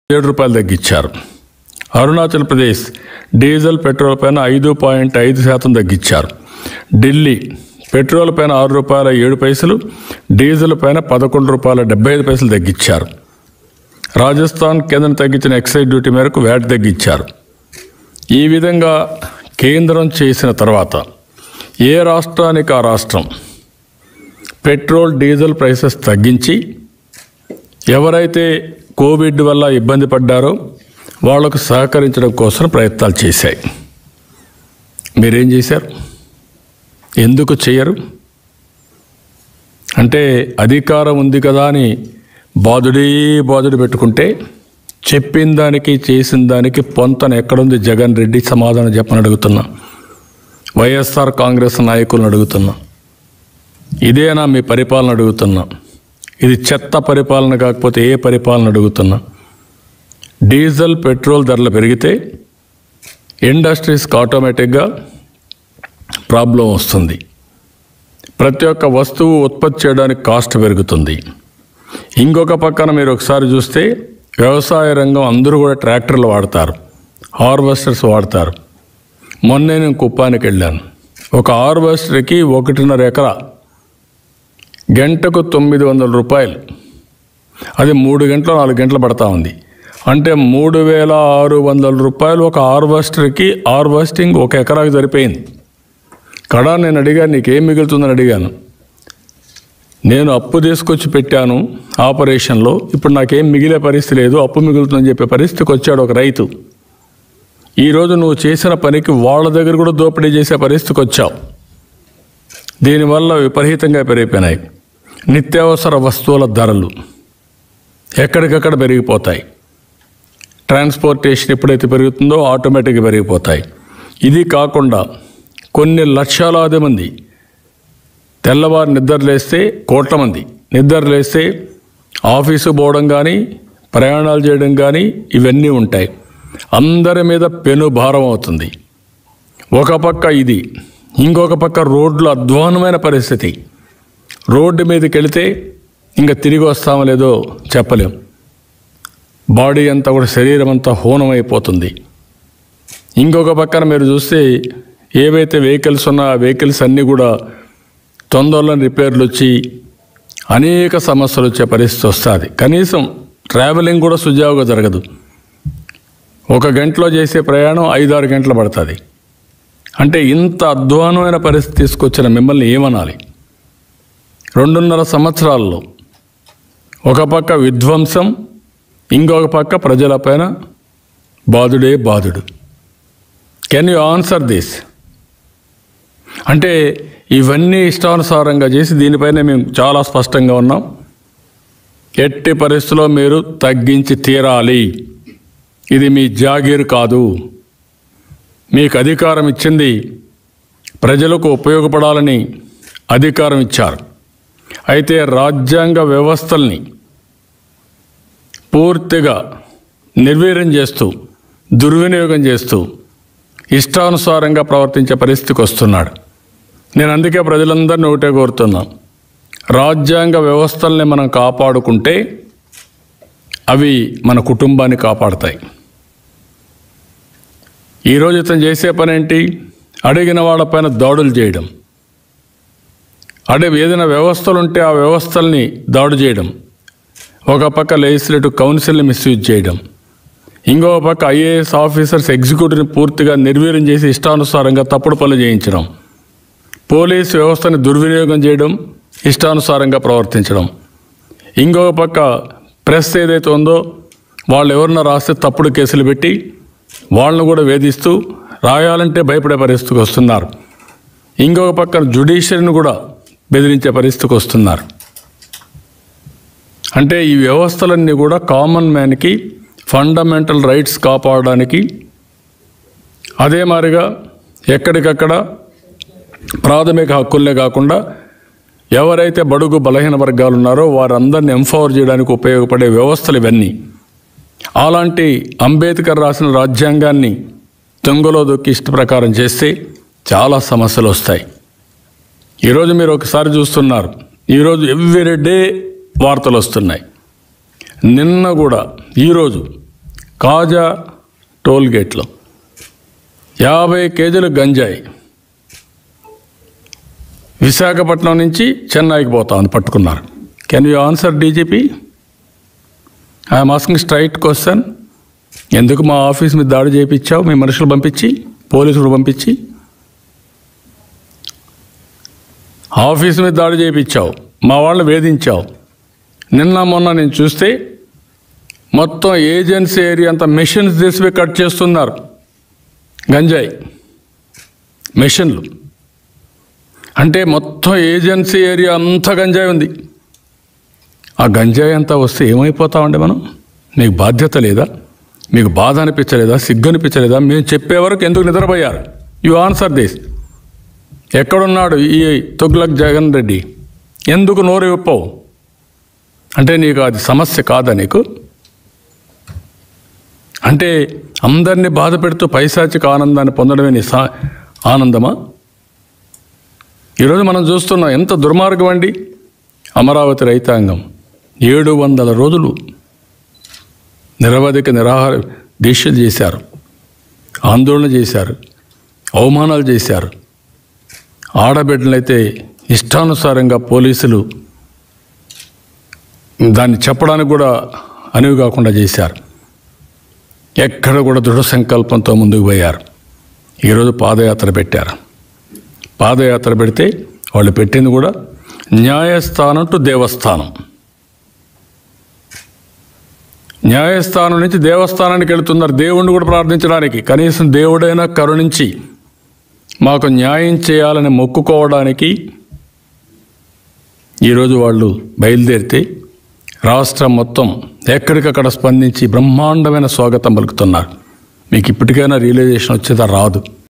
ఏడు రూపాయలు తగ్గించారు అరుణాచల్ ప్రదేశ్ డీజిల్ పెట్రోల్ పైన ఐదు పాయింట్ ఐదు శాతం తగ్గించారు ఢిల్లీ పెట్రోల్ పైన ఆరు రూపాయల ఏడు పైసలు డీజిల్ పైన పదకొండు రూపాయల డెబ్బై ఐదు పైసలు తగ్గించారు రాజస్థాన్ కేంద్రం తగ్గించిన ఎక్సైజ్ డ్యూటీ మేరకు వ్యాట్ తగ్గించారు ఈ విధంగా కేంద్రం చేసిన తర్వాత ఏ రాష్ట్రానికి ఆ రాష్ట్రం పెట్రోల్ డీజిల్ ప్రైసెస్ తగ్గించి ఎవరైతే కోవిడ్ వల్ల ఇబ్బంది పడ్డారో వాళ్లకు సహకరించడం కోసం ప్రయత్నాలు చేశాయి మీరేం చేశారు ఎందుకు చేయరు అంటే అధికారం ఉంది కదా అని బాధుడే బాధుడు పెట్టుకుంటే చెప్పిన దానికి చేసిన దానికి పొంతన ఎక్కడుంది జగన్ రెడ్డి సమాధానం చెప్పని అడుగుతున్నా వైఎస్ఆర్ కాంగ్రెస్ నాయకులను అడుగుతున్నా ఇదేనా మీ పరిపాలన అడుగుతున్నా ఇది చెత్త పరిపాలన కాకపోతే ఏ పరిపాలన అడుగుతున్నా డీజిల్ పెట్రోల్ ధరలు పెరిగితే ఇండస్ట్రీస్కి ఆటోమేటిక్గా ప్రాబ్లం వస్తుంది ప్రతి ఒక్క వస్తువు ఉత్పత్తి చేయడానికి కాస్ట్ పెరుగుతుంది ఇంకొక పక్కన మీరు ఒకసారి చూస్తే వ్యవసాయ రంగం అందరూ కూడా ట్రాక్టర్లు వాడతారు హార్వెస్టర్స్ వాడతారు మొన్నే నేను కుప్పానికి వెళ్ళాను ఒక హార్వెస్టర్కి ఒకటిన్నర ఎకరా గంటకు తొమ్మిది వందల రూపాయలు అది మూడు గంటలు నాలుగు గంటలు పడతా ఉంది అంటే మూడు వేల ఆరు వందల రూపాయలు ఒక హార్వెస్టర్కి హార్వెస్టింగ్ ఒక ఎకరాకి సరిపోయింది కడా నేను అడిగాను నీకేం మిగులుతుందని అడిగాను నేను అప్పు తీసుకొచ్చి పెట్టాను ఆపరేషన్లో ఇప్పుడు నాకేం మిగిలే పరిస్థితి లేదు అప్పు మిగులుతుందని చెప్పే పరిస్థితికి వచ్చాడు ఒక రైతు ఈరోజు నువ్వు చేసిన పనికి వాళ్ళ దగ్గర కూడా దోపిడీ చేసే పరిస్థితికి వచ్చావు దీనివల్ల విపరీతంగా పెరిగిపోయినాయి నిత్యావసర వస్తువుల ధరలు ఎక్కడికక్కడ పెరిగిపోతాయి ట్రాన్స్పోర్టేషన్ ఎప్పుడైతే పెరుగుతుందో ఆటోమేటిక్గా పెరిగిపోతాయి ఇది కాకుండా కొన్ని లక్షలాది మంది తెల్లవారు నిద్రలేస్తే కోట్ల మంది నిద్రలేస్తే ఆఫీసు పోవడం కానీ ప్రయాణాలు చేయడం కానీ ఇవన్నీ ఉంటాయి అందరి మీద పెను భారం అవుతుంది ఒక పక్క ఇది ఇంకొక పక్క రోడ్లు అధ్వానమైన పరిస్థితి రోడ్డు మీదకి వెళితే ఇంకా తిరిగి వస్తామో లేదో చెప్పలేం బాడీ అంతా కూడా శరీరం అంతా హూనమైపోతుంది ఇంకొక పక్కన మీరు చూస్తే ఏవైతే వెహికల్స్ ఉన్నా ఆ వెహికల్స్ అన్నీ కూడా తొందరలో రిపేర్లు వచ్చి అనేక సమస్యలు వచ్చే పరిస్థితి వస్తుంది కనీసం ట్రావెలింగ్ కూడా సుజావుగా జరగదు ఒక గంటలో చేసే ప్రయాణం ఐదారు గంటలు పడుతుంది అంటే ఇంత అధ్వానమైన పరిస్థితి తీసుకొచ్చిన మిమ్మల్ని ఏమనాలి రెండున్నర సంవత్సరాల్లో ఒక పక్క విధ్వంసం ఇంకొక పక్క ప్రజలపైన బాధుడే బాధుడు కెన్ యూ ఆన్సర్ దిస్ అంటే ఇవన్నీ ఇష్టానుసారంగా చేసి దీనిపైన మేము చాలా స్పష్టంగా ఉన్నాం ఎట్టి పరిస్థితుల్లో మీరు తగ్గించి తీరాలి ఇది మీ జాగీర్ కాదు మీకు అధికారం ఇచ్చింది ప్రజలకు ఉపయోగపడాలని అధికారం ఇచ్చారు అయితే రాజ్యాంగ వ్యవస్థల్ని పూర్తిగా నిర్వీర్యం చేస్తూ దుర్వినియోగం చేస్తూ ఇష్టానుసారంగా ప్రవర్తించే పరిస్థితికి వస్తున్నాడు నేను అందుకే ప్రజలందరినీ ఒకటే కోరుతున్నా రాజ్యాంగ వ్యవస్థల్ని మనం కాపాడుకుంటే అవి మన కుటుంబాన్ని కాపాడతాయి ఈరోజు ఇతను చేసే పని ఏంటి అడిగిన వాళ్ళపైన దాడులు చేయడం అడే ఏదైనా వ్యవస్థలు ఉంటే ఆ వ్యవస్థల్ని దాడు చేయడం ఒక పక్క లెజిస్లేటివ్ కౌన్సిల్ని మిస్యూజ్ చేయడం ఇంకో పక్క ఐఏఎస్ ఆఫీసర్స్ ఎగ్జిక్యూటివ్ని పూర్తిగా నిర్వీర్యం చేసి ఇష్టానుసారంగా తప్పుడు పనులు చేయించడం పోలీస్ వ్యవస్థని దుర్వినియోగం చేయడం ఇష్టానుసారంగా ప్రవర్తించడం ఇంకొక పక్క ప్రెస్ ఏదైతే ఉందో వాళ్ళు ఎవరన్నా రాస్తే తప్పుడు కేసులు పెట్టి వాళ్ళను కూడా వేధిస్తూ రాయాలంటే భయపడే పరిస్థితికి వస్తున్నారు ఇంకొక పక్కన జుడిషియరీని కూడా బెదిరించే పరిస్థితికి వస్తున్నారు అంటే ఈ వ్యవస్థలన్నీ కూడా కామన్ మ్యాన్కి ఫండమెంటల్ రైట్స్ కాపాడడానికి అదే మాదిరిగా ఎక్కడికక్కడ ప్రాథమిక హక్కులనే కాకుండా ఎవరైతే బడుగు బలహీన వర్గాలు ఉన్నారో వారందరిని ఎంపవర్ చేయడానికి ఉపయోగపడే వ్యవస్థలు ఇవన్నీ అలాంటి అంబేద్కర్ రాసిన రాజ్యాంగాన్ని తొంగలో దొక్కి ఇష్ట ప్రకారం చేస్తే చాలా సమస్యలు వస్తాయి ఈరోజు మీరు ఒకసారి చూస్తున్నారు ఈరోజు ఎవ్రీ డే వార్తలు వస్తున్నాయి నిన్న కూడా ఈరోజు కాజా టోల్ గేట్లో యాభై కేజీలు గంజాయి విశాఖపట్నం నుంచి చెన్నైకి పోతా ఉంది పట్టుకున్నారు can you answer DGP I'm asking straight question ఎందుకు మా ఆఫీస్ మీద దాడి చేయించావు మీ మనుషులు పంపించి పోలీసులు పంపించి ఆఫీస్ మీద దాడి చేయించావు మా వాళ్ళని వేధించావు నిన్న మొన్న నేను చూస్తే మొత్తం ఏజెన్సీ ఏరియా అంతా మెషిన్స్ తీసిపోయి కట్ చేస్తున్నారు గంజాయి మెషిన్లు అంటే మొత్తం ఏజెన్సీ ఏరియా అంతా గంజాయి ఉంది ఆ గంజాయి అంతా వస్తే ఏమైపోతామండి మనం మీకు బాధ్యత లేదా మీకు బాధ అనిపించలేదా సిగ్గు అనిపించలేదా మేము చెప్పే వరకు ఎందుకు నిద్రపోయారు యు ఆన్సర్ దిస్ ఎక్కడున్నాడు ఈ తుగ్లక్ జగన్ రెడ్డి ఎందుకు నోరు విప్పవు అంటే నీకు అది సమస్య కాదా నీకు అంటే అందరినీ బాధ పెడుతూ పైశాచిక ఆనందాన్ని పొందడమే నీ సా ఆనందమా ఈరోజు మనం చూస్తున్నాం ఎంత దుర్మార్గం అండి అమరావతి రైతాంగం ఏడు వందల రోజులు నిరవధిక నిరాహార దీక్షలు చేశారు ఆందోళన చేశారు అవమానాలు చేశారు ఆడబిడ్డలైతే ఇష్టానుసారంగా పోలీసులు దాన్ని చెప్పడానికి కూడా అనువు కాకుండా చేశారు ఎక్కడ కూడా దృఢ సంకల్పంతో ముందుకు పోయారు ఈరోజు పాదయాత్ర పెట్టారు పాదయాత్ర పెడితే వాళ్ళు పెట్టింది కూడా న్యాయస్థానం టు దేవస్థానం న్యాయస్థానం నుంచి దేవస్థానానికి వెళుతున్నారు దేవుణ్ణి కూడా ప్రార్థించడానికి కనీసం దేవుడైనా కరుణించి మాకు న్యాయం చేయాలని మొక్కుకోవడానికి ఈరోజు వాళ్ళు బయలుదేరితే రాష్ట్రం మొత్తం ఎక్కడికక్కడ స్పందించి బ్రహ్మాండమైన స్వాగతం పలుకుతున్నారు మీకు ఇప్పటికైనా రియలైజేషన్ వచ్చేదా రాదు